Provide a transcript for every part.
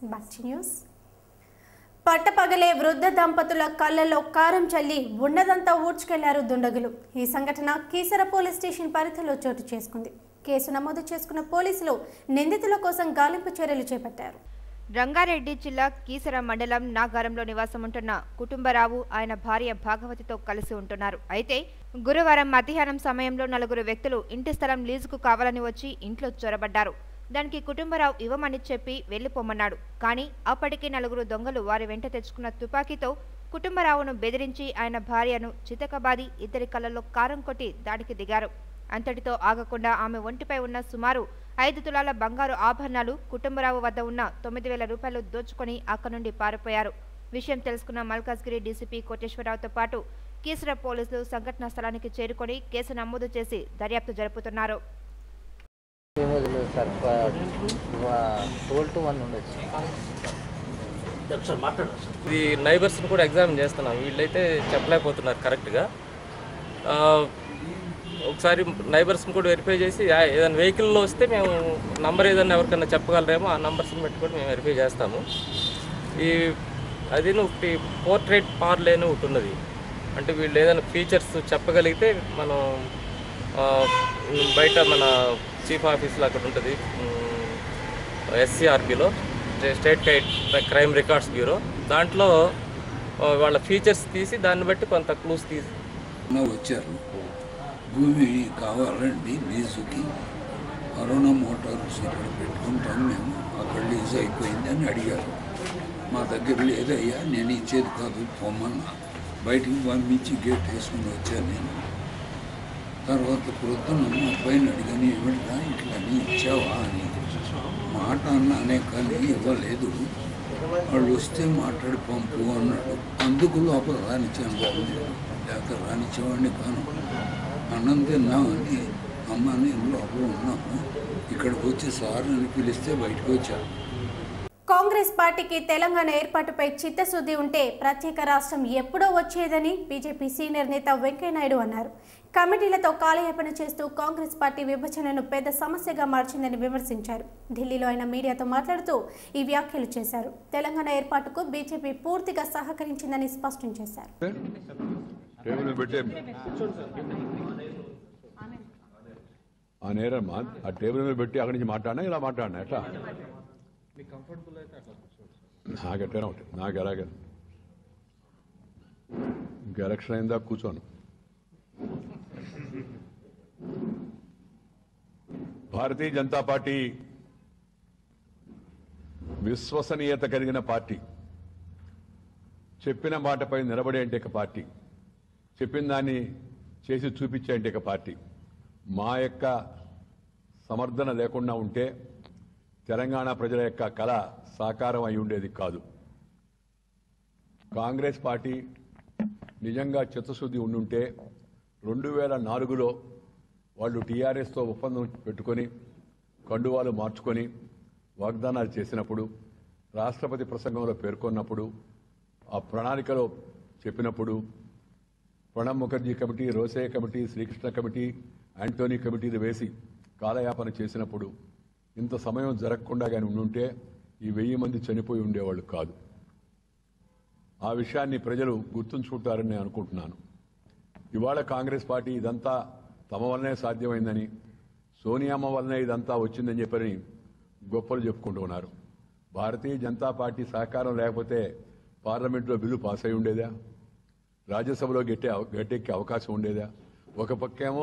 Bachi news పట్టపగలే వృద్ధ దంపతుల కళ్ళలో కారం చల్లి ఉన్నదంతా ఊడ్చుకెళ్లారు దుండగులు ఈ సంఘటన కీసర పోలీస్ స్టేషన్ పరిధిలో చోటు చేసుకుంది కేసు నమోదు చేసుకున్న పోలీసులు నిందితుల కోసం గాలింపు చర్యలు చేపట్టారు రంగారెడ్డి జిల్లా కీసర మండలం నాగారంలో నివాసం ఉంటున్న కుటుంబరావు ఆయన భార్య భాగవతితో కలిసి ఉంటున్నారు అయితే గురువారం మధ్యాహ్నం సమయంలో నలుగురు వ్యక్తులు ఇంటి స్థలం లీజుకు కావాలని వచ్చి ఇంట్లో చొరబడ్డారు దానికి కుటుంబరావు ఇవ్వమని చెప్పి వెళ్లిపోమన్నాడు కానీ అప్పటికి నలుగురు దొంగలు వారి వెంట తెచ్చుకున్న తుపాకీతో కుటుంబరావును బెదిరించి ఆయన భార్యను చితకబాది ఇద్దరి కళ్ళలో కారం కొట్టి దాడికి దిగారు అంతటితో ఆగకుండా ఆమె ఒంటిపై ఉన్న సుమారు ఐదు తులాల బంగారు ఆభరణాలు కుటుంబరావు వద్ద ఉన్న తొమ్మిది వేల రూపాయలు దోచుకొని అక్కడి నుండి పారిపోయారు విషయం తెలుసుకున్న మల్కాజ్గిరి డీసీపీ కోటేశ్వరరావుతో పాటు కీసర పోలీసులు సంఘటనా స్థలానికి చేరుకొని కేసు నమోదు చేసి దర్యాప్తు జరుపుతున్నారు ఏమో తెలియదు సార్ ట్వెల్వ్ టు వన్ ఉండొచ్చు ఇది నైబర్స్ని కూడా ఎగ్జామిన్ చేస్తున్నాం వీళ్ళైతే చెప్పలేకపోతున్నారు కరెక్ట్గా ఆ, ఒకసారి నైబర్స్ని కూడా వెరిఫై చేసి ఆ, ఏదైనా వెహికల్లో వస్తే మేము నంబర్ ఏదైనా ఎవరికైనా చెప్పగలరేమో ఆ నంబర్స్ని పెట్టుకొని మేము వెరిఫై చేస్తాము ఈ అది ఒకటి పోర్ట్రేట్ పార్లే అని ఒకటి ఉన్నది అంటే వీళ్ళు ఏదైనా ఫీచర్స్ చెప్పగలిగితే మనం ఆ, బయట మన చీఫ్ ఆఫీస్లో అక్కడ ఉంటుంది ఎస్సీఆర్బిలో స్టేట్ క్రైమ్ రికార్డ్స్ బ్యూరో దాంట్లో ఆ, వాళ్ళ ఫీచర్స్ తీసి దాన్ని బట్టి కొంత క్లూస్ తీసి నా వచ్చారు భూమి కావాలండి లీజుకి కరోనా మోటార్స్ ఇక్కడ పెట్టుకుంటాం మేము అక్కడ లీజ్ అయిపోయింది అని అడిగారు మా దగ్గర లేదయ్యా నేను ఇచ్చేది కాదు పొమ్మన్నా బయటికి పంపించి గేట్ వేసుకుని వచ్చాను నేను తర్వాత ప్రొద్దున మా అబ్బాయిని అడిగాను ఏమిటా ఇట్లా నీ ఇచ్చావా అని మాట అన్నానే కానీ ఇవ్వలేదు వాళ్ళు వస్తే మాట్లాడి పంపు అన్నాడు అందుకు లోపల రానిచ్చాను బాబు నేను లేకపోతే రానిచ్చేవాడిని కాను అన్నం తిన్నామని అమ్మ నేను లోపల ఉన్నాము ఇక్కడికి వచ్చి సార్ అని పిలిస్తే బయటకు వచ్చాను కాంగ్రెస్ పార్టీకి తెలంగాణ ఏర్పాటుపై చిత్తశుద్ధి ఉంటే ప్రత్యేక రాష్ట్రం ఎప్పుడో వచ్చేదని బీజేపీ సీనియర్ నేత వెంకయ్యనాయుడు అన్నారు కమిటీలతో కాలయాపన చేస్తూ కాంగ్రెస్ పార్టీ విభజనను పెద్ద సమస్యగా మార్చిందని విమర్శించారు ఢిల్లీలో ఆయన మీడియాతో మాట్లాడుతూ ఈ వ్యాఖ్యలు చేశారు తెలంగాణ ఏర్పాటుకు బీజేపీ పూర్తిగా సహకరించిందని స్పష్టం చేశారు టేబుల్ మీద పెట్టే ఆ నేరమ్మా ఆ టేబుల్ మీద పెట్టి అక్కడి నుంచి మాట్లాడినా ఇలా మాట్లాడినా ఎట్లా నాకు ఎట్టైనా ఒకటి నాకు ఎలాగే ఇంక ఎలక్షన్ అయిందా కూర్చోను భారతీయ జనతా పార్టీ విశ్వసనీయత కలిగిన పార్టీ చెప్పిన మాటపై నిలబడే అంటే ఒక పార్టీ చెప్పిన దాన్ని చేసి చూపించే అంటే ఒక పార్టీ మా యొక్క సమర్థన లేకుండా ఉంటే తెలంగాణ ప్రజల యొక్క కళ సాకారం అయి ఉండేది కాదు కాంగ్రెస్ పార్టీ నిజంగా చిత్తశుద్ధి ఉండుంటే రెండు వేల నాలుగులో వాళ్ళు టీఆర్ఎస్తో ఒప్పందం పెట్టుకొని కండువాలు మార్చుకొని వాగ్దానాలు చేసినప్పుడు రాష్ట్రపతి ప్రసంగంలో పేర్కొన్నప్పుడు ఆ ప్రణాళికలో చెప్పినప్పుడు ప్రణబ్ ముఖర్జీ కమిటీ రోసే కమిటీ శ్రీకృష్ణ కమిటీ యాంటోనీ కమిటీలు వేసి కాలయాపన చేసినప్పుడు ఇంత సమయం జరగకుండా కానీ ఉండుంటే ఈ వెయ్యి మంది చనిపోయి ఉండేవాళ్ళు కాదు ఆ విషయాన్ని ప్రజలు గుర్తుంచుకుంటారని నేను అనుకుంటున్నాను ఇవాళ కాంగ్రెస్ పార్టీ ఇదంతా తమ వల్లనే సాధ్యమైందని సోనియామ్మ వల్లనే ఇదంతా వచ్చిందని చెప్పని గొప్పలు చెప్పుకుంటూ ఉన్నారు భారతీయ జనతా పార్టీ సహకారం లేకపోతే పార్లమెంట్లో బిల్లు పాస్ అయి ఉండేదా రాజ్యసభలో గెట్టే గట్టెక్కే అవకాశం ఉండేదా ఒక పక్కేమో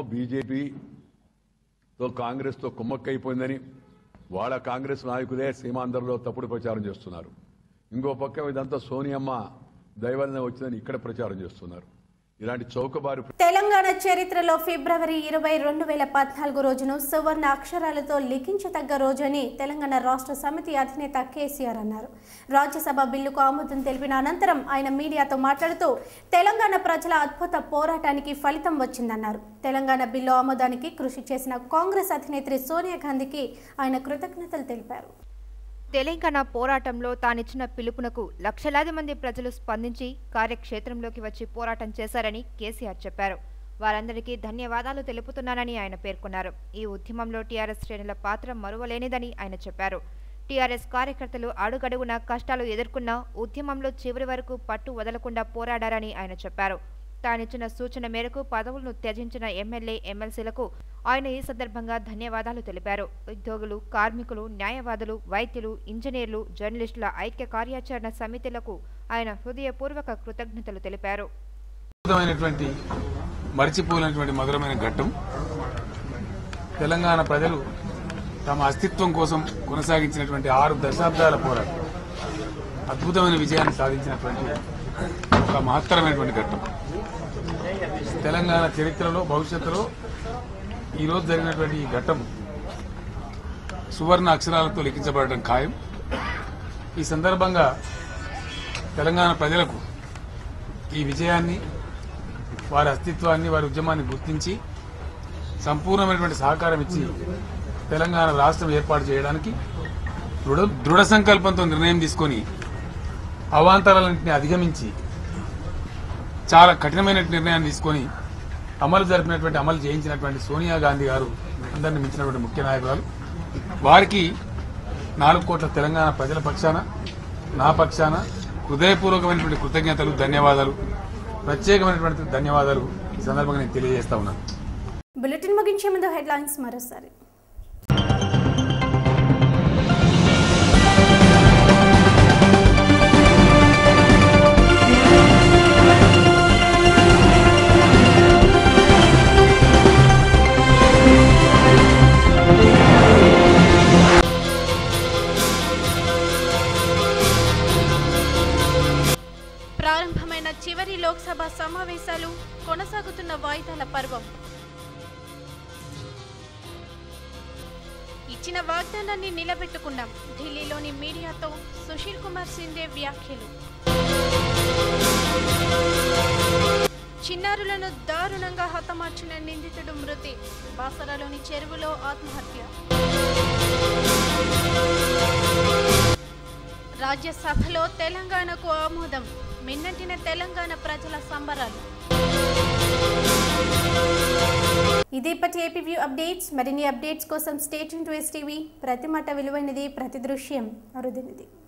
బీజేపీతో కాంగ్రెస్తో కుమ్మక్కైపోయిందని వాళ్ళ కాంగ్రెస్ నాయకులే సీమాంధ్రలో తప్పుడు ప్రచారం చేస్తున్నారు ఇంకో పక్క ఇదంతా సోనియమ్మ దైవలనే వచ్చిందని ఇక్కడ ప్రచారం చేస్తున్నారు ఇలాంటి చౌకబారు తెలంగాణ చరిత్రలో ఫిబ్రవరి ఇరవై రెండు వేల పద్నాలుగు రోజును సువర్ణ అక్షరాలతో లిఖించదగ్గ రోజు అని తెలంగాణ రాష్ట్ర సమితి అధినేత కేసీఆర్ అన్నారు రాజ్యసభ బిల్లుకు ఆమోదం తెలిపిన అనంతరం ఆయన మీడియాతో మాట్లాడుతూ తెలంగాణ ప్రజల అద్భుత పోరాటానికి ఫలితం వచ్చిందన్నారు తెలంగాణ బిల్లు ఆమోదానికి కృషి చేసిన కాంగ్రెస్ అధినేత్రి సోనియా గాంధీకి ఆయన కృతజ్ఞతలు తెలిపారు తెలంగాణ పోరాటంలో తానిచ్చిన పిలుపునకు లక్షలాది మంది ప్రజలు స్పందించి కార్యక్షేత్రంలోకి వచ్చి పోరాటం చేశారని కేసీఆర్ చెప్పారు వారందరికీ ధన్యవాదాలు తెలుపుతున్నానని ఆయన పేర్కొన్నారు ఈ ఉద్యమంలో టీఆర్ఎస్ శ్రేణుల పాత్ర మరువలేనిదని ఆయన చెప్పారు టీఆర్ఎస్ కార్యకర్తలు అడుగడుగున కష్టాలు ఎదుర్కొన్నా ఉద్యమంలో చివరి వరకు పట్టు వదలకుండా పోరాడారని ఆయన చెప్పారు తానిచ్చిన సూచన మేరకు పదవులను త్యజించిన ఎమ్మెల్యే ఎమ్మెల్సీలకు ఆయన ఈ సందర్భంగా ధన్యవాదాలు తెలిపారు ఉద్యోగులు కార్మికులు న్యాయవాదులు వైద్యులు ఇంజనీర్లు జర్నలిస్టుల ఐక్య కార్యాచరణ సమితిలకు ఆయన హృదయపూర్వక కృతజ్ఞతలు తెలిపారు అద్భుతమైనటువంటి మరిచిపోలేనటువంటి మధురమైన ఘట్టం తెలంగాణ ప్రజలు తమ అస్తిత్వం కోసం కొనసాగించినటువంటి ఆరు దశాబ్దాల పోరాటం అద్భుతమైన విజయాన్ని సాధించినటువంటి ఒక మహత్తరమైనటువంటి ఘట్టం తెలంగాణ చరిత్రలో భవిష్యత్తులో ఈరోజు జరిగినటువంటి ఈ ఘట్టం సువర్ణ అక్షరాలతో లిఖించబడటం ఖాయం ఈ సందర్భంగా తెలంగాణ ప్రజలకు ఈ విజయాన్ని వారి అస్తిత్వాన్ని వారి ఉద్యమాన్ని గుర్తించి సంపూర్ణమైనటువంటి సహకారం ఇచ్చి తెలంగాణ రాష్ట్రం ఏర్పాటు చేయడానికి దృఢ దృఢ సంకల్పంతో నిర్ణయం తీసుకొని అవాంతరాలన్నింటినీ అధిగమించి చాలా కఠినమైన నిర్ణయాన్ని తీసుకొని అమలు జరిపినటువంటి అమలు చేయించినటువంటి సోనియా గాంధీ గారు అందరిని మించినటువంటి ముఖ్య నాయకురాలు వారికి నాలుగు కోట్ల తెలంగాణ ప్రజల పక్షాన నా పక్షాన హృదయపూర్వకమైనటువంటి కృతజ్ఞతలు ధన్యవాదాలు ప్రత్యేకమైనటువంటి ధన్యవాదాలు ఈ సందర్భంగా నేను తెలియజేస్తా ఉన్నాను బులెటిన్ ముగించే ముందు హెడ్లైన్స్ మరోసారి ప్రారంభమైన చివరి లోక్సభ సమావేశాలు కొనసాగుతున్న వాయిదాల పర్వం ఇచ్చిన వాగ్దానాన్ని నిలబెట్టుకున్నాం ఢిల్లీలోని మీడియాతో సుశీల్ కుమార్ సిండే వ్యాఖ్యలు చిన్నారులను దారుణంగా హతమార్చిన నిందితుడు మృతి బాసరలోని చెరువులో ఆత్మహత్య రాజ్యసభలో తెలంగాణకు ఆమోదం మిన్నటిన తెలంగాణ ప్రజల సంబరాలు ఇది ఇప్పటి ఏపీ వ్యూ అప్డేట్స్ మరిన్ని అప్డేట్స్ కోసం స్టేట్ టు టీవీ ప్రతి మాట విలువైనది ప్రతి దృశ్యం అరుదైనది